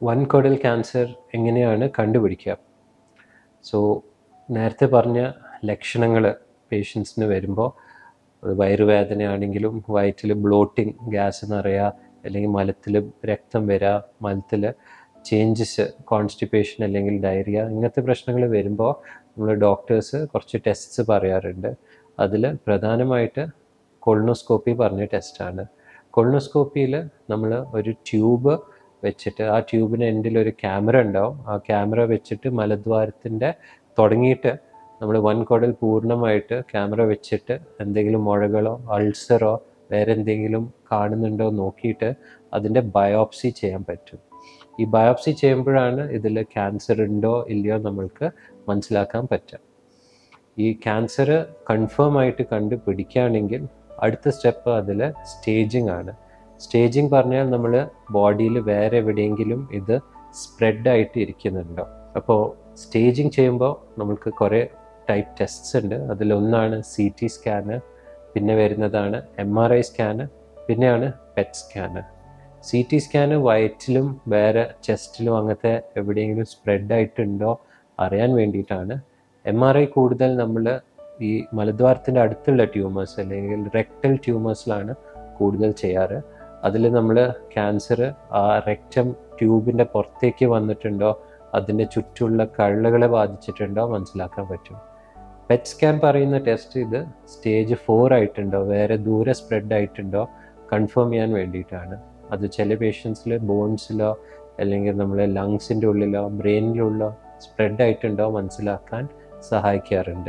വൻകുടൽ cancer എങ്ങനെയാണ് കണ്ടുപിടിക്കുക so നേരത്തെ പറഞ്ഞ ലക്ഷണങ്ങൾ പേഷ്യൻസിന് വരുമ്പോൾ അത് വയറുവേദനയാണെങ്കിലും വയറ്റിൽ ബ്ലോട്ടിങ് ഗ്യാസ് നിറയുക അല്ലെങ്കിൽ മലത്തിൽ രക്തം വരിക മലത്തിൽ ചേഞ്ചസ് കോൺസ്റ്റിപ്പേഷൻ അല്ലെങ്കിൽ ഡയറിയ ഇങ്ങനത്തെ പ്രശ്നങ്ങൾ വരുമ്പോൾ നമ്മൾ ഡോക്ടേഴ്സ് കുറച്ച് ടെസ്റ്റ്സ് പറയാറുണ്ട് അതിൽ പ്രധാനമായിട്ട് കൊളോണോസ്കോപ്പി പറഞ്ഞ ടെസ്റ്റാണ് കൊളോണോസ്കോപ്പിയിൽ നമ്മൾ ഒരു ട്യൂബ് വെച്ചിട്ട് ആ ട്യൂബിന് എൻഡിൽ ഒരു ക്യാമറ ഉണ്ടാവും ആ ക്യാമറ വെച്ചിട്ട് മലദ്വാരത്തിൻ്റെ തുടങ്ങിയിട്ട് നമ്മൾ വൻകുടൽ പൂർണ്ണമായിട്ട് ക്യാമറ വെച്ചിട്ട് എന്തെങ്കിലും മുഴകളോ അൾസറോ വേറെ എന്തെങ്കിലും കാണുന്നുണ്ടോ നോക്കിയിട്ട് അതിൻ്റെ ബയോപ്സി ചെയ്യാൻ പറ്റും ഈ ബയോപ്സി ചെയ്യുമ്പോഴാണ് ഇതിൽ ക്യാൻസർ ഉണ്ടോ ഇല്ലയോ നമ്മൾക്ക് മനസ്സിലാക്കാൻ പറ്റുക ഈ ക്യാൻസർ കൺഫേം ആയിട്ട് കണ്ടുപിടിക്കുകയാണെങ്കിൽ അടുത്ത സ്റ്റെപ്പ് അതിൽ സ്റ്റേജിങ് ആണ് സ്റ്റേജിങ് പറഞ്ഞാൽ നമ്മൾ ബോഡിയിൽ വേറെ എവിടെയെങ്കിലും ഇത് സ്പ്രെഡ് ആയിട്ട് ഇരിക്കുന്നുണ്ടോ അപ്പോൾ സ്റ്റേജിങ് ചെയ്യുമ്പോൾ നമുക്ക് കുറേ ടൈപ്പ് ടെസ്റ്റ്സ് ഉണ്ട് അതിലൊന്നാണ് സി ടി സ്കാന് പിന്നെ വരുന്നതാണ് എം ആർ ഐ സ്കാന് പിന്നെയാണ് PET scan C T scan വയറ്റിലും വേറെ ചെസ്റ്റിലും അങ്ങനത്തെ എവിടെയെങ്കിലും സ്പ്രെഡ് ആയിട്ടുണ്ടോ അറിയാൻ വേണ്ടിയിട്ടാണ് എം ആർ ഐ കൂടുതൽ നമ്മൾ ഈ മലദ്വാരത്തിൻ്റെ അടുത്തുള്ള ട്യൂമേഴ്സ് അല്ലെങ്കിൽ റെക്ടൽ ട്യൂമേഴ്സിലാണ് കൂടുതൽ ചെയ്യാറ് അതിൽ നമ്മൾ ക്യാൻസർ ആ റെക്റ്റം ട്യൂബിൻ്റെ പുറത്തേക്ക് വന്നിട്ടുണ്ടോ അതിൻ്റെ ചുറ്റുമുള്ള കള്ളകളെ ബാധിച്ചിട്ടുണ്ടോ മനസ്സിലാക്കാൻ പറ്റും പെറ്റ് സ്കാൻ പറയുന്ന ടെസ്റ്റ് ഇത് സ്റ്റേജ് ഫോർ ആയിട്ടുണ്ടോ വേറെ ദൂരെ സ്പ്രെഡ് ആയിട്ടുണ്ടോ കൺഫേം ചെയ്യാൻ വേണ്ടിയിട്ടാണ് അത് ചില പേഷ്യൻസിൽ ബോൺസിലോ അല്ലെങ്കിൽ നമ്മളെ ലങ്സിൻ്റെ ഉള്ളിലോ ബ്രെയിനിലുള്ളോ സ്പ്രെഡ് ആയിട്ടുണ്ടോ മനസ്സിലാക്കാൻ സഹായിക്കാറുണ്ട്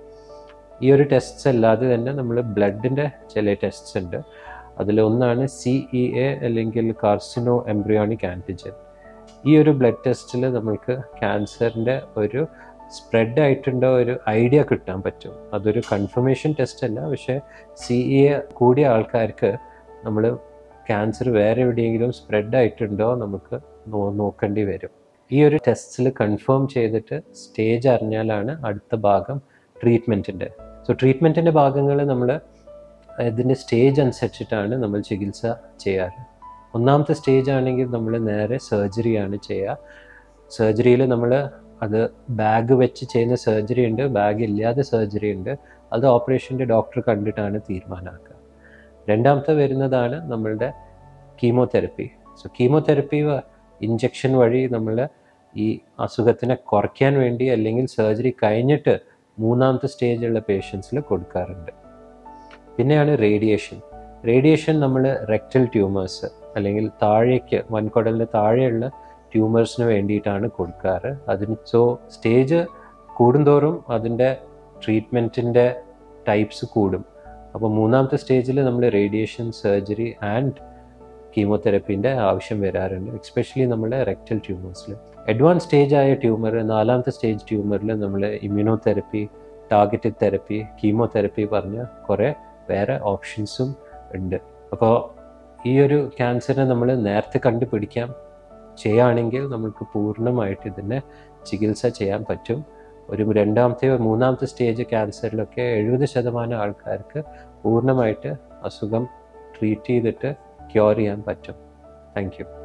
ഈ ഒരു ടെസ്റ്റ്സ് അല്ലാതെ തന്നെ നമ്മൾ ബ്ലഡിൻ്റെ ചില ടെസ്റ്റ്സ് ഉണ്ട് അതിലൊന്നാണ് സി ഇ എ അല്ലെങ്കിൽ കാർസിനോ എംബ്രിയോണിക് ആൻറ്റിജൻ ഈ ഒരു ബ്ലഡ് ടെസ്റ്റിൽ നമ്മൾക്ക് ക്യാൻസറിൻ്റെ ഒരു സ്പ്രെഡ് ആയിട്ടുണ്ടോ ഒരു ഐഡിയ കിട്ടാൻ പറ്റും അതൊരു കൺഫർമേഷൻ ടെസ്റ്റ് അല്ല പക്ഷേ സി ഇ എ കൂടിയ ആൾക്കാർക്ക് നമ്മൾ ക്യാൻസർ വേറെ എവിടെയെങ്കിലും സ്പ്രെഡ് ആയിട്ടുണ്ടോ നമുക്ക് നോക്കേണ്ടി വരും ഈ ഒരു ടെസ്റ്റിൽ കൺഫേം ചെയ്തിട്ട് സ്റ്റേജ് അറിഞ്ഞാലാണ് അടുത്ത ഭാഗം ട്രീറ്റ്മെൻറ്റിൻ്റെ സോ ട്രീറ്റ്മെൻറ്റിൻ്റെ ഭാഗങ്ങൾ നമ്മൾ ഇതിൻ്റെ സ്റ്റേജ് അനുസരിച്ചിട്ടാണ് നമ്മൾ ചികിത്സ ചെയ്യാറ് ഒന്നാമത്തെ സ്റ്റേജ് ആണെങ്കിൽ നമ്മൾ നേരെ സർജറിയാണ് ചെയ്യുക സർജറിയിൽ നമ്മൾ അത് ബാഗ് വെച്ച് ചെയ്യുന്ന സർജറി ഉണ്ട് ബാഗ് ഇല്ലാതെ സർജറി ഉണ്ട് അത് ഓപ്പറേഷൻ്റെ ഡോക്ടർ കണ്ടിട്ടാണ് തീരുമാനമാക്കുക രണ്ടാമത്തെ വരുന്നതാണ് നമ്മളുടെ കീമോതെറപ്പി സോ കീമോതെറപ്പി ഇഞ്ചക്ഷൻ വഴി നമ്മൾ ഈ അസുഖത്തിനെ കുറയ്ക്കാൻ വേണ്ടി അല്ലെങ്കിൽ സർജറി കഴിഞ്ഞിട്ട് മൂന്നാമത്തെ സ്റ്റേജുള്ള പേഷ്യൻസിൽ കൊടുക്കാറുണ്ട് പിന്നെയാണ് റേഡിയേഷൻ റേഡിയേഷൻ നമ്മൾ റെക്ടൽ ട്യൂമേഴ്സ് അല്ലെങ്കിൽ താഴേക്ക് വൻകുടലിന് താഴെയുള്ള ട്യൂമേഴ്സിന് വേണ്ടിയിട്ടാണ് കൊടുക്കാറ് അതിന് സോ സ്റ്റേജ് കൂടുന്തോറും അതിൻ്റെ ട്രീറ്റ്മെൻറ്റിൻ്റെ ടൈപ്സ് കൂടും അപ്പോൾ മൂന്നാമത്തെ സ്റ്റേജിൽ നമ്മൾ റേഡിയേഷൻ സർജറി ആൻഡ് കീമോതെറപ്പീൻ്റെ ആവശ്യം വരാറുണ്ട് എക്സ്പെഷ്യലി നമ്മുടെ റെക്ടൽ ട്യൂമേഴ്സിൽ അഡ്വാൻസ് സ്റ്റേജ് ആയ ട്യൂമർ നാലാമത്തെ സ്റ്റേജ് ട്യൂമറിൽ നമ്മൾ ഇമ്മ്യൂണോതെറപ്പി ടാർഗറ്റഡ് തെറപ്പി കീമോതെറപ്പി പറഞ്ഞ കുറേ വേറെ ഓപ്ഷൻസും ഉണ്ട് അപ്പോൾ ഈ ഒരു ക്യാൻസറിനെ നമ്മൾ നേരത്തെ കണ്ടുപിടിക്കാം ചെയ്യുകയാണെങ്കിൽ നമുക്ക് പൂർണ്ണമായിട്ട് ഇതിനെ ചികിത്സ ചെയ്യാൻ പറ്റും ഒരു രണ്ടാമത്തെയോ മൂന്നാമത്തെ സ്റ്റേജ് ക്യാൻസറിലൊക്കെ എഴുപത് ശതമാനം ആൾക്കാർക്ക് പൂർണ്ണമായിട്ട് അസുഖം ട്രീറ്റ് ചെയ്തിട്ട് ക്യൂർ ചെയ്യാൻ പറ്റും താങ്ക് യു